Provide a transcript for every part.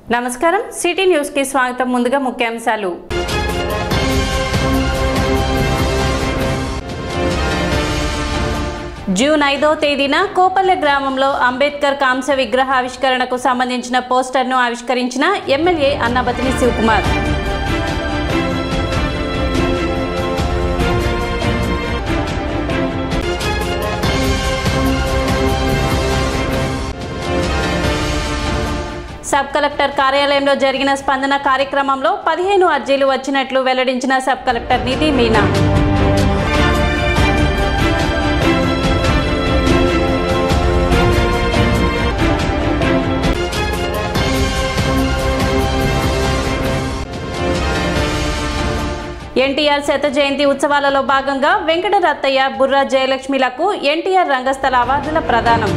నమస్కారం city news కి స్వాగతం ముందుగా ముఖ్యాంశాలు జూన్ ఐదో తేదీన కోపల్లె గ్రామంలో అంబేద్కర్ కాంస్య విగ్రహ ఆవిష్కరణకు సంబంధించిన పోస్టర్ను ఆవిష్కరించిన MLA Annabathini Sivakumar sub collector కార్యాలయంలో జరిగిన స్పందన కార్యక్రమంలో పదిహేను అర్జీలు వచ్చినట్లు వెల్లడించిన సబ్ కలెక్టర్ నిధి మీనా ఎన్టీఆర్ శత జయంతి ఉత్సవాలలో భాగంగా వెంకటరత్తయ్య బుర్రా జయలక్ష్మిలకు ఎన్టీఆర్ రంగస్థల అవార్డుల ప్రదానం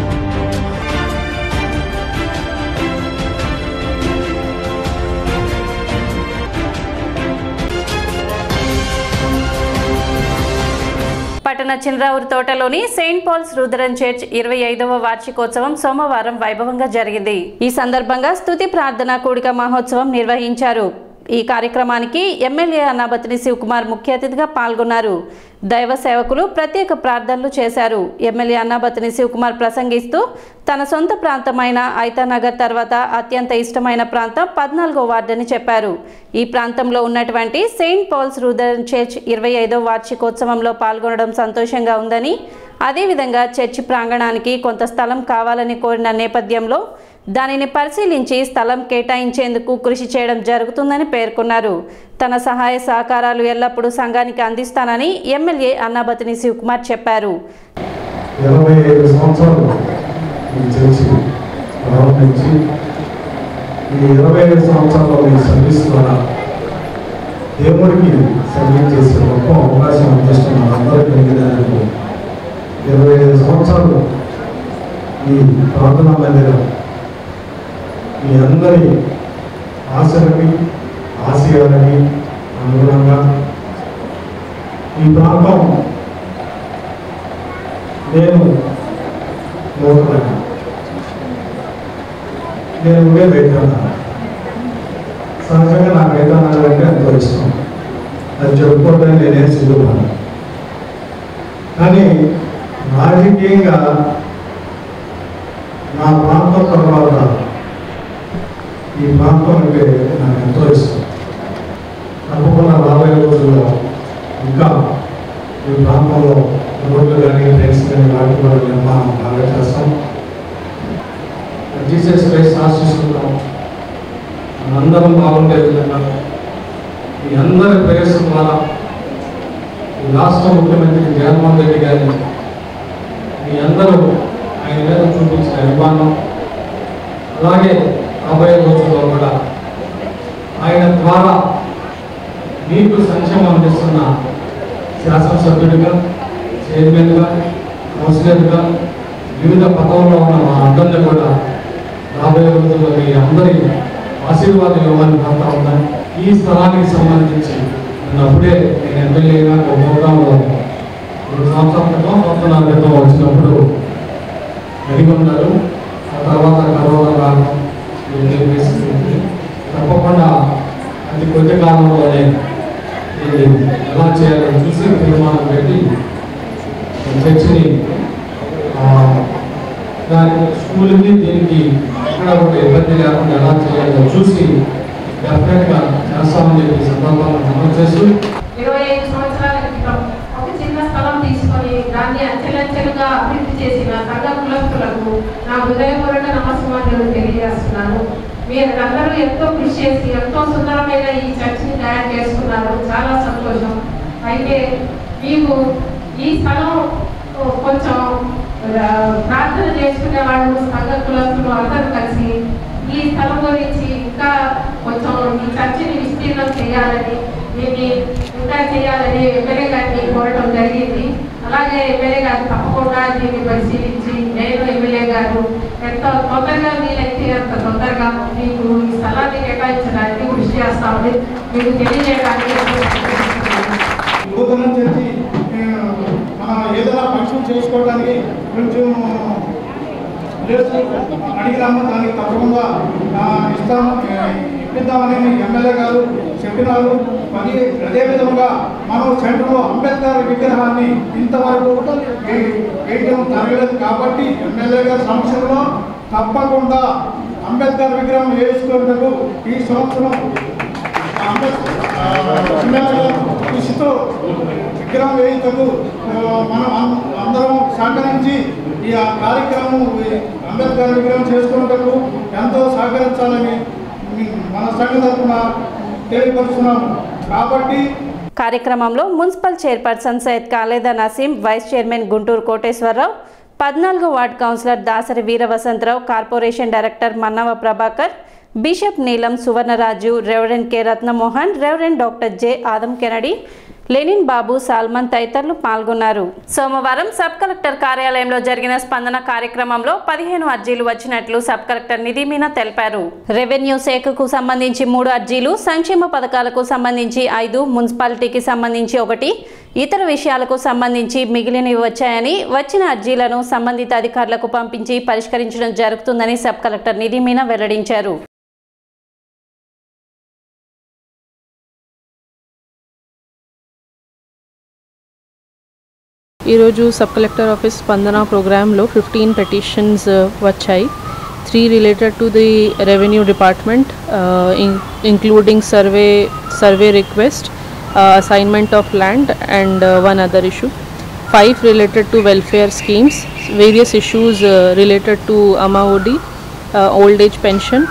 పట్టణ చిన్రావురు తోటలోని సెయింట్ పాల్స్ రూదరన్ చర్చ్ ఇరవై ఐదవ వార్షికోత్సవం సోమవారం వైభవంగా జరిగింది ఈ సందర్భంగా స్తుతి ప్రార్థన కూడిక మహోత్సవం నిర్వహించారు ఈ కార్యక్రమానికి ఎమ్మెల్యే అన్నాబతిని శివకుమార్ ముఖ్య అతిథిగా పాల్గొన్నారు దైవ సేవకులు ప్రత్యేక ప్రార్థనలు చేశారు ఎమ్మెల్యే అన్నాబతిని శివకుమార్ ప్రసంగిస్తూ తన సొంత ప్రాంతమైన ఐతానగర్ తర్వాత అత్యంత ఇష్టమైన ప్రాంతం పద్నాలుగో వార్డని చెప్పారు ఈ ప్రాంతంలో ఉన్నటువంటి సెయింట్ పాల్స్ రూదరన్ చర్చ్ ఇరవై ఐదో వార్షికోత్సవంలో పాల్గొనడం సంతోషంగా ఉందని అదేవిధంగా చర్చి ప్రాంగణానికి కొంత స్థలం కావాలని కోరిన నేపథ్యంలో దానిని పరిశీలించి స్థలం కేటాయించేందుకు కృషి చేయడం జరుగుతుందని పేర్కొన్నారు తన సహాయ సహకారాలు ఎల్లప్పుడూ సంఘానికి అందిస్తానని ఎమ్మెల్యే అన్నాబతిని శివకుమార్ చెప్పారు ఇరవై ఐదు సంవత్సరాలు ఈ చర్చి ప్రారంభించి ఈ ఇరవై ఐదు సంవత్సరాల్లో ఈ సర్వీస్ ద్వారా దేవుడికి సర్వీస్ చేసే గొప్ప అవకాశం అందిస్తున్న అందరికీ మిగిలినందుకు ఇరవై ఐదు సంవత్సరాలు ఈ ప్రార్థనా మందిరం మీ అందరి ఆశలకి ఆశయాలకి అనుగుణంగా ఈ ప్రాంతం నేను నూతనగా నేను ఉండే వేదాన సహజంగా నాకు వేదానాలు అంటే ఎంతో ఇష్టం అది చెప్పుకోవడానికి నేనేం సిద్ధపడాను కానీ రాజకీయంగా నా ప్రాంతం తర్వాత ఈ ప్రాంతం అంటే నాకు ఎంతో ఇష్టం తప్పకుండా రాబోయే రోజుల్లో ఇంకా ఈ ప్రాంతంలో రోడ్లు కానీ ట్రైన్స్ కానీ వాటి కూడా నిర్మాణం బాగా చేస్తాం జీసస్ క్రైస్ట్ ఆశిస్తున్నాం మనందరం బాగుండే విధంగా మీ అందరి ప్రయాసం ద్వారా ఈ రాష్ట్ర ముఖ్యమంత్రి జగన్మోహన్ రెడ్డి గారిని మీ అందరూ ఆయన మీద చూపించిన అభిమానం అలాగే రాబోయే రోజుల్లో కూడా ఆయన ద్వారా మీకు సంక్షేమం అందిస్తున్న శాసనసభ్యుడిగా చైర్మన్గా కౌన్సిలర్గా వివిధ పదవుల్లో ఉన్న మా అందరినీ కూడా రాబోయే రోజుల్లో మీ అందరి ఆశీర్వాదం ఇవ్వాలని కోరుతా ఉన్నాను ఈ స్థలానికి సంబంధించి నేను అప్పుడే నేను ఎమ్మెల్యేగా ఒక ప్రోగ్రాంలో రెండు సంవత్సరాల క్రితం సంవత్సరాల క్రితం వచ్చినప్పుడు అడిగి ఉన్నారు ఆ తర్వాత కరోనా రావడం ఇవన్నీ పరిస్థితి తప్పకుండా అతి కొద్ది కాలంలోనే ఇది ఎలా చేయాలో చూసి తీర్మానం పెట్టి చర్చిని ఆ, దానికి స్కూల్కి దీనికి ఎక్కడ ఒక ఇబ్బంది లేకుండా ఎలా చేయాలో చూసి డెఫినెట్గా చేస్తామని చెప్పి సందర్భాలను మనం చేస్తూ ఇరవై ఐదు సంవత్సరాల క్రితం ఒక చిన్న స్థలం తీసుకొని దాన్ని అంచెలంచెలుగా అభివృద్ధి చేసిన సంఘ కులస్తులకు నా హృదయపూర్వక నమస్కారాలు తెలియజేస్తున్నాను మీరు అందరూ ఎంతో కృషి చేసి ఎంతో సుందరమైన ఈ చర్చిని తయారు చేసుకున్నారు చాలా సంతోషం అయితే మీకు ఈ స్థలం ఓ, కొంచెం ఆ, ప్రార్థన చేసుకునే వాళ్ళు సంఘ కులస్తులు అందరూ కలిసి ఈ స్థలం గురించి ఇంకా కొంచెం ఈ చర్చిని విస్తీర్ణం చేయాలని దీన్ని ఇంకా చేయాలని ఎమ్మెల్యే గారిని కోరడం జరిగింది అలాగే ఎమ్మెల్యే గారు తప్పకుండా దీన్ని పరిశీలించి నేను ఎమ్మెల్యే గారు ఎంత తొందరగా వీలైతే అంత తొందరగా మీకు ఈ స్థలాన్ని కేటాయించడానికి కృషి చేస్తామని మీకు తెలియజేయడానికి ఎంతో సంతోషిస్తున్నాను. నూతన చర్చి ఆ, మనం ఏదైనా ఫంక్షన్ చేసుకోవడానికి కొంచెం ప్లేస్ అడిగినాము దానికి తప్పకుండా ఆ, ఇస్తాము ఇప్పిద్దామని ఎమ్మెల్యే గారు చెప్పినారు మరి అదేవిధంగా మనం సెంటర్లో అంబేద్కర్ విగ్రహాన్ని ఇంతవరకు వే- వేయడం జరగలేదు కాబట్టి ఎమ్మెల్యే గారి సమక్షంలో తప్పకుండా అంబేద్కర్ విగ్రహం వేసుకునేందుకు ఈ సంవత్సరం అంబేద్కర్ ఆ, ఎమ్మెల్యే గారు కృషితో విగ్రహం వేయించకు మనం అం- అందరం సహకరించి ఈ ఆ కార్యక్రమం ఈ అంబేద్కర్ విగ్రహం చేసుకున్నటకు ఎంతో సహకరించాలని మీ- మన సంఘ తరఫున తెలియపరుస్తున్నాము కాబట్టి కార్యక్రమంలో municipal chairperson Syed Khaleda Naseem vice chairman Guntur Koteswararao పద్నాలుగో ward councillor Dasari Veera Vasantharao corporation director Mannava Prabhakar bishop Neelam Suvarnaraju reverend K Ratnamohan reverend doctor J Adam Kennedy Lenin Babu Solomon తదితరులు పాల్గొన్నారు సోమవారం సబ్ కలెక్టర్ కార్యాలయంలో జరిగిన స్పందన కార్యక్రమంలో పదిహేను అర్జీలు వచ్చినట్లు సబ్ కలెక్టర్ నిధి మీనా తెలిపారు రెవెన్యూ శాఖకు సంబంధించి మూడు అర్జీలు సంక్షేమ పథకాలకు సంబంధించి ఐదు మున్సిపాలిటీకి సంబంధించి ఒకటి ఇతర విషయాలకు సంబంధించి మిగిలినవి వచ్చాయని వచ్చిన అర్జీలను సంబంధిత అధికారులకు పంపించి పరిష్కరించడం జరుగుతుందని సబ్ కలెక్టర్ నిధి మీనా వెల్లడించారు ఈరోజు సబ్ కలెక్టర్ ఆఫీస్ స్పందన ప్రోగ్రాంలో ఫిఫ్టీన్ పెటిషన్స్ వచ్చాయి three related to the revenue department including survey survey request assignment of land and one other issue five related to welfare schemes various issues related to Ammavodi old age pension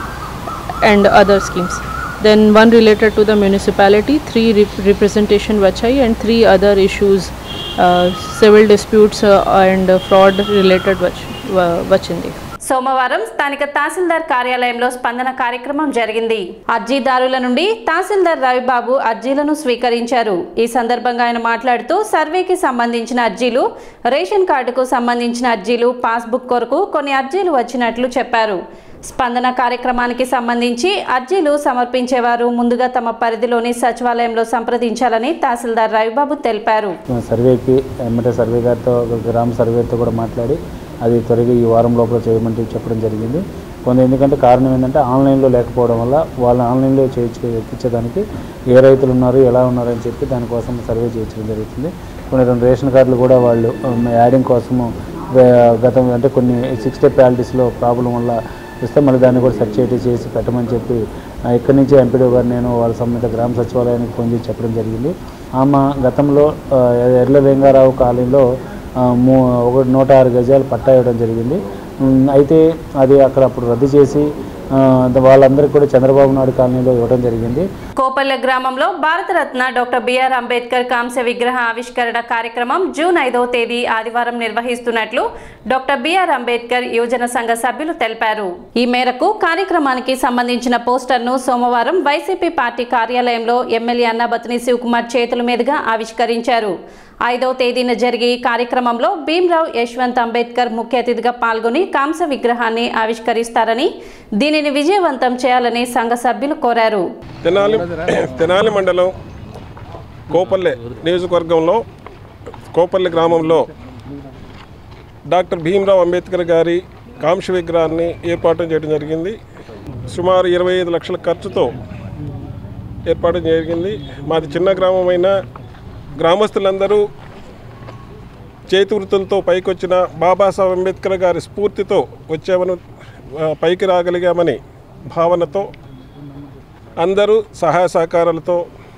and other schemes. Then one related to the municipality, three rep- representation vachai and three other issues, uh, civil disputes uh, and uh, fraud related vach- va- vachindi. సోమవారం స్థానిక తహసీల్దార్ కార్యాలయంలో స్పందన కార్యక్రమం జరిగింది అర్జీదారుల నుండి తహసీల్దార్ రవిబాబు అర్జీలను స్వీకరించారు ఈ సందర్భంగా ఆయన మాట్లాడుతూ సర్వేకి సంబంధించిన అర్జీలు రేషన్ కార్డుకు సంబంధించిన అర్జీలు పాస్బుక్ కొరకు కొన్ని అర్జీలు వచ్చినట్లు చెప్పారు స్పందన కార్యక్రమానికి సంబంధించి అర్జీలు సమర్పించేవారు ముందుగా తమ పరిధిలోని సచివాలయంలో సంప్రదించాలని తహసీల్దార్ రవిబాబు తెలిపారు సర్వేకి ఎమ్మటే సర్వే గారితో గ్రామ సర్వేతో కూడా మాట్లాడి అది త్వరగా ఈ వారం లోపల చేయమంటే చెప్పడం జరిగింది కొంత ఎందుకంటే కారణం ఏంటంటే ఆన్లైన్లో లేకపోవడం వల్ల వాళ్ళు ఆన్లైన్లో చేయించు ఎక్కించడానికి ఏ రైతులు ఉన్నారు ఎలా ఉన్నారు అని చెప్పి దానికోసం సర్వే చేయించడం జరుగుతుంది కొన్ని రెండు రేషన్ కార్డులు కూడా వాళ్ళు ఉమ్, యాడింగ్ కోసము వే- గతం అంటే కొన్ని సిక్స్ డే ప్యాలిటీస్లో ప్రాబ్లం వల్ల ఇస్తే మళ్ళీ దాన్ని కూడా సెర్చ్ చేసి చేసి పెట్టమని చెప్పి ఆ, ఇక్కడి నుంచి ఎంపీడీ గారు నేను వాళ్ళ సంబంధిత గ్రామ సచివాలయానికి ఫోన్ చేసి చెప్పడం జరిగింది ఆమె గతంలో ఆ, ఎర్ల వెంగారావు కాలనీలో ఆ, మూ ఒకటి నూట ఆరు గజాలు పట్టా ఇవ్వడం జరిగింది ఉమ్, అయితే అది అక్కడ అప్పుడు రద్దు చేసి ఆ, వాళ్ళందరికీ కూడా చంద్రబాబు నాయుడు కాలనీలో ఇవ్వడం జరిగింది కోపల్లె గ్రామంలో భారతరత్న డాక్టర్ బిఆర్ అంబేద్కర్ కాంస్య విగ్రహ ఆవిష్కరణ కార్యక్రమం జూన్ ఐదవ తేదీ ఆదివారం నిర్వహిస్తున్నట్లు డాక్టర్ బిఆర్ అంబేద్కర్ యువజన సంఘ సభ్యులు తెలిపారు ఈ మేరకు కార్యక్రమానికి సంబంధించిన పోస్టర్ను సోమవారం వైసీపీ పార్టీ కార్యాలయంలో ఎమ్మెల్యే అన్నాబతిని శివకుమార్ చేతుల మీదుగా ఆవిష్కరించారు ఐదవ తేదీన జరిగే ఈ కార్యక్రమంలో భీమ్రావ్ యశ్వంత్ అంబేద్కర్ ముఖ్య అతిథిగా పాల్గొని కాంస విగ్రహాన్ని ఆవిష్కరిస్తారని దీనిని విజయవంతం చేయాలని సంఘ సభ్యులు కోరారు తెనాలి తెనాలి మండలం కోపల్లె నియోజకవర్గంలో కోపల్లె గ్రామంలో డాక్టర్ భీమ్రావ్ అంబేద్కర్ గారి కాంక్ష విగ్రహాన్ని ఏర్పాటు చేయడం జరిగింది సుమారు ఇరవై ఐదు లక్షల ఖర్చుతో ఏర్పాటు జరిగింది మాది చిన్న గ్రామమైన గ్రామస్తులందరూ చేతి వృత్తులతో పైకొచ్చిన బాబాసాహెబ్ అంబేద్కర్ గారి స్ఫూర్తితో వచ్చామని ఆ, పైకి రాగలిగామని భావనతో అందరూ సహాయ సహకారాలతో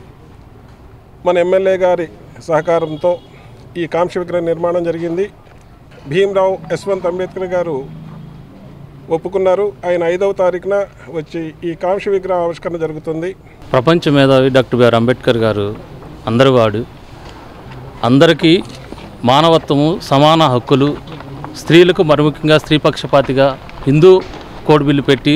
మన ఎమ్మెల్యే గారి సహకారంతో ఈ కాంక్ష విగ్రహ నిర్మాణం జరిగింది భీమ్రావ్ యశ్వంత్ అంబేద్కర్ గారు ఒప్పుకున్నారు ఆయన ఐదవ తారీఖున వచ్చి ఈ కాంక్ష విగ్రహ ఆవిష్కరణ జరుగుతుంది ప్రపంచ మేధావి డాక్టర్ బిఆర్ అంబేద్కర్ గారు అందరి వాడు అందరికీ మానవత్వము సమాన హక్కులు స్త్రీలకు మరి ముఖ్యంగా స్త్రీ పక్షపాతిగా హిందూ కోడ్ బిల్లు పెట్టి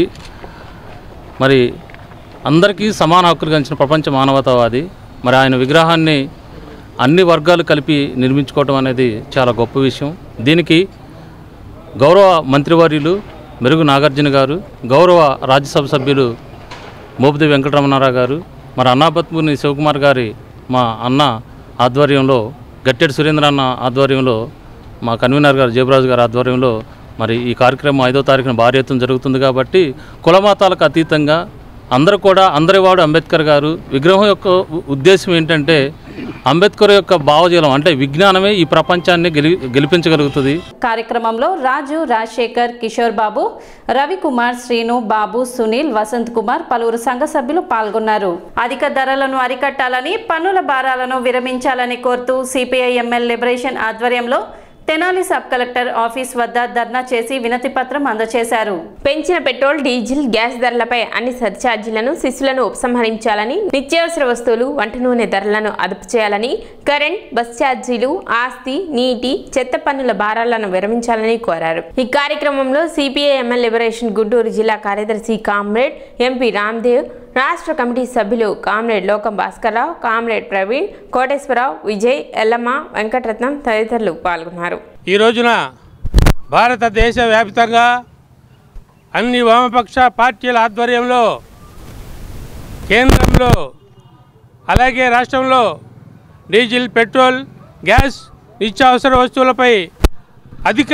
మరి అందరికీ సమాన హక్కులు కలిసిన ప్రపంచ మానవతావాది మరి ఆయన విగ్రహాన్ని అన్ని వర్గాలు కలిపి నిర్మించుకోవడం అనేది చాలా గొప్ప విషయం దీనికి గౌరవ మంత్రివర్యులు మెరుగు నాగార్జున గారు గౌరవ రాజ్యసభ సభ్యులు మోపిది వెంకటరమణారావు గారు మరి అన్నాపత్మూని శివకుమార్ గారి మా అన్న ఆధ్వర్యంలో గట్టెడి సురేంద్ర అన్న ఆధ్వర్యంలో మా కన్వీనర్ గారు జయబరాజు గారి ఆధ్వర్యంలో మరి ఈ కార్యక్రమం ఐదో తారీఖున భారీ ఎత్తున జరుగుతుంది కాబట్టి కులమతాలకు అతీతంగా అందరూ కూడా అందరివాడు అంబేద్కర్ గారు విగ్రహం యొక్క ఉ- ఉద్దేశం ఏంటంటే అంబేద్కర్ యొక్క భావజీలం అంటే విజ్ఞానమే ఈ ప్రపంచాన్ని గెలి గెలిపించగలుగుతుంది కార్యక్రమంలో రాజు రాజశేఖర్ కిషోర్ బాబు రవికుమార్ శ్రీను బాబు సునీల్ వసంత్ కుమార్ పలువురు సంఘ సభ్యులు పాల్గొన్నారు అధిక ధరలను అరికట్టాలని పన్నుల భారాలను విరమించాలని కోరుతూ సిపిఐ ఎంఎల్ లిబరేషన్ ఆధ్వర్యంలో తెనాలి సబ్ కలెక్టర్ ఆఫీస్ వద్ద ధర్నా చేసి వినతి పత్రం అందజేశారు పెంచిన పెట్రోల్ డీజిల్ గ్యాస్ ధరలపై అన్ని సర్ఛార్జీలను శిశులను ఉపసంహరించాలని నిత్యావసర వస్తువులు వంట నూనె ధరలను అదుపు చేయాలని కరెంట్ బస్ ఛార్జీలు ఆస్తి నీటి చెత్త పన్నుల భారాలను విరమించాలని కోరారు ఈ కార్యక్రమంలో సిపిఐ ఎంఎల్ లిబరేషన్ గుంటూరు జిల్లా కార్యదర్శి కామ్రేడ్ ఎంపీ రామ్దేవ్ రాష్ట్ర కమిటీ సభ్యులు కామ్రేడ్ లోకం భాస్కర్రావు కామ్రేడ్ ప్రవీణ్ కోటేశ్వరరావు విజయ్ ఎల్లమ్మ వెంకటరత్నం తదితరులు పాల్గొన్నారు ఈ రోజున భారతదేశ వ్యాప్తంగా అన్ని వామపక్ష పార్టీల ఆధ్వర్యంలో కేంద్రంలో అలాగే రాష్ట్రంలో డీజిల్ పెట్రోల్ గ్యాస్ నిత్యావసర వస్తువులపై అధిక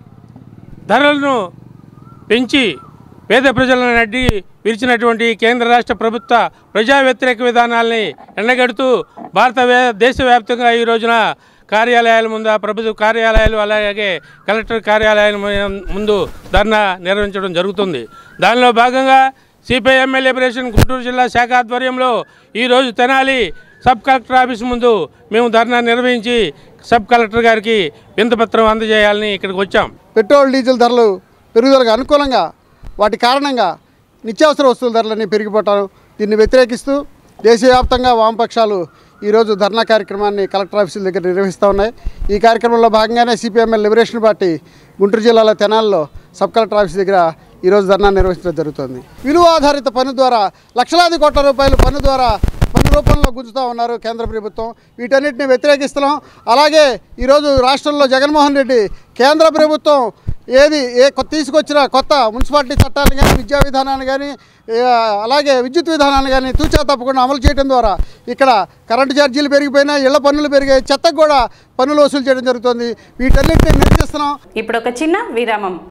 ధరలను పెంచి పేద ప్రజలను అడ్డి విరిచినటువంటి కేంద్ర రాష్ట్ర ప్రభుత్వ ప్రజా వ్యతిరేక విధానాల్ని ఎండగడుతూ భారత వే- దేశవ్యాప్తంగా ఈ రోజున కార్యాలయాల ముందు ప్రభుత్వ కార్యాలయాలు అలాగే కలెక్టర్ కార్యాలయాల ము- ముందు ధర్నా నిర్వహించడం జరుగుతుంది దానిలో భాగంగా సిపిఐఎంఎల్ లిబరేషన్ గుంటూరు జిల్లా శాఖ ఆధ్వర్యంలో ఈరోజు తెనాలి సబ్ కలెక్టర్ ఆఫీస్ ముందు మేము ధర్నా నిర్వహించి సబ్ కలెక్టర్ గారికి వింతపత్రం అందజేయాలని ఇక్కడికి వచ్చాం పెట్రోల్ డీజిల్ ధరలు పెరుగుదలకు అనుకూలంగా వాటి కారణంగా నిత్యావసర వస్తువుల ధరలన్నీ పెరిగిపోవటం దీన్ని వ్యతిరేకిస్తూ దేశవ్యాప్తంగా వామపక్షాలు ఈరోజు ధర్నా కార్యక్రమాన్ని కలెక్టర్ ఆఫీసుల దగ్గర నిర్వహిస్తూ ఉన్నాయి ఈ కార్యక్రమంలో భాగంగానే సిపిఎంఎల్ లిబరేషన్ పార్టీ గుంటూరు జిల్లాలో తెనాల్లో సబ్ కలెక్టర్ ఆఫీస్ దగ్గర ఈరోజు ధర్నా నిర్వహించడం జరుగుతుంది విలువ ఆధారిత పన్ను ద్వారా లక్షలాది కోట్ల రూపాయల పన్ను ద్వారా పన్ను రూపంలో గుంజుతూ ఉన్నారు కేంద్ర ప్రభుత్వం వీటన్నిటిని వ్యతిరేకిస్తున్నాం అలాగే ఈరోజు రాష్ట్రంలో జగన్మోహన్ రెడ్డి కేంద్ర ప్రభుత్వం ఏది ఏ కొత్త తీసుకొచ్చిన కొత్త మున్సిపాలిటీ చట్టాలను కానీ విద్యా విధానాన్ని కానీ ఏ, అలాగే విద్యుత్ విధానాన్ని కానీ తూచా తప్పకుండా అమలు చేయడం ద్వారా ఇక్కడ కరెంటు ఛార్జీలు పెరిగిపోయినా ఇళ్ల పన్నులు పెరిగాయి చెత్తకు కూడా పన్నులు వసూలు చేయడం జరుగుతుంది వీటన్నిటిని నిరసిస్తున్నాం ఇప్పుడు ఒక చిన్న విరామం